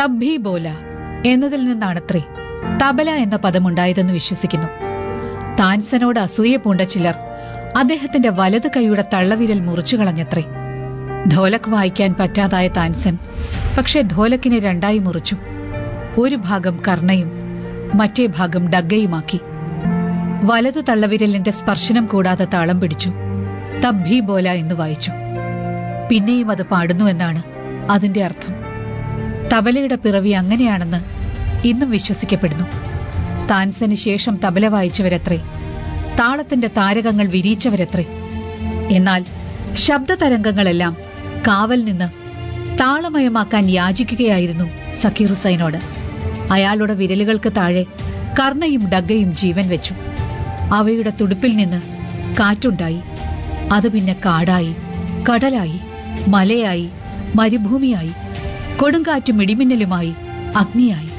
തബ്ബി Bola എന്നതിൽ നിന്നാണത്രേ തബല എന്ന പദമുണ്ടായതെന്ന് വിശ്വസിക്കുന്നു താൻസനോട് അസൂയ പൂണ്ട ചിലർ അദ്ദേഹത്തിന്റെ വലതു കൈയുടെ തള്ളവിരൽ മുറിച്ചു കളഞ്ഞത്രേ ധോലക് വായിക്കാൻ പറ്റാതായ താൻസൻ പക്ഷെ ധോലക്കിനെ രണ്ടായി മുറിച്ചു ഒരു ഭാഗം കർണയും മറ്റേ ഭാഗം ഡഗ്ഗയുമാക്കി വലതു തള്ളവിരലിന്റെ സ്പർശനം കൂടാതെ താളം പിടിച്ചു തബ്ബി ബോല എന്ന് വായിച്ചു പിന്നെയും അത് പാടുന്നു എന്നാണ് അതിന്റെ അർത്ഥം തബലയുടെ പിറവി അങ്ങനെയാണെന്ന് ഇന്നും വിശ്വസിക്കപ്പെടുന്നു താൻസന് ശേഷം തബല വായിച്ചവരത്രേ താളത്തിന്റെ താരകങ്ങൾ വിരിയിച്ചവരത്രേ എന്നാൽ ശബ്ദതരംഗങ്ങളെല്ലാം കാവൽ നിന്ന് താളമയമാക്കാൻ യാചിക്കുകയായിരുന്നു സക്കീർ ഹുസൈനോട് അയാളുടെ വിരലുകൾക്ക് താഴെ കർണയും ഡഗ്ഗയും ജീവൻ വെച്ചു അവയുടെ തുടുപ്പിൽ നിന്ന് കാറ്റുണ്ടായി അത് പിന്നെ കാടായി കടലായി മലയായി മരുഭൂമിയായി കൊടുങ്കാറ്റും ഇടിമിന്നലുമായി അഗ്നിയായി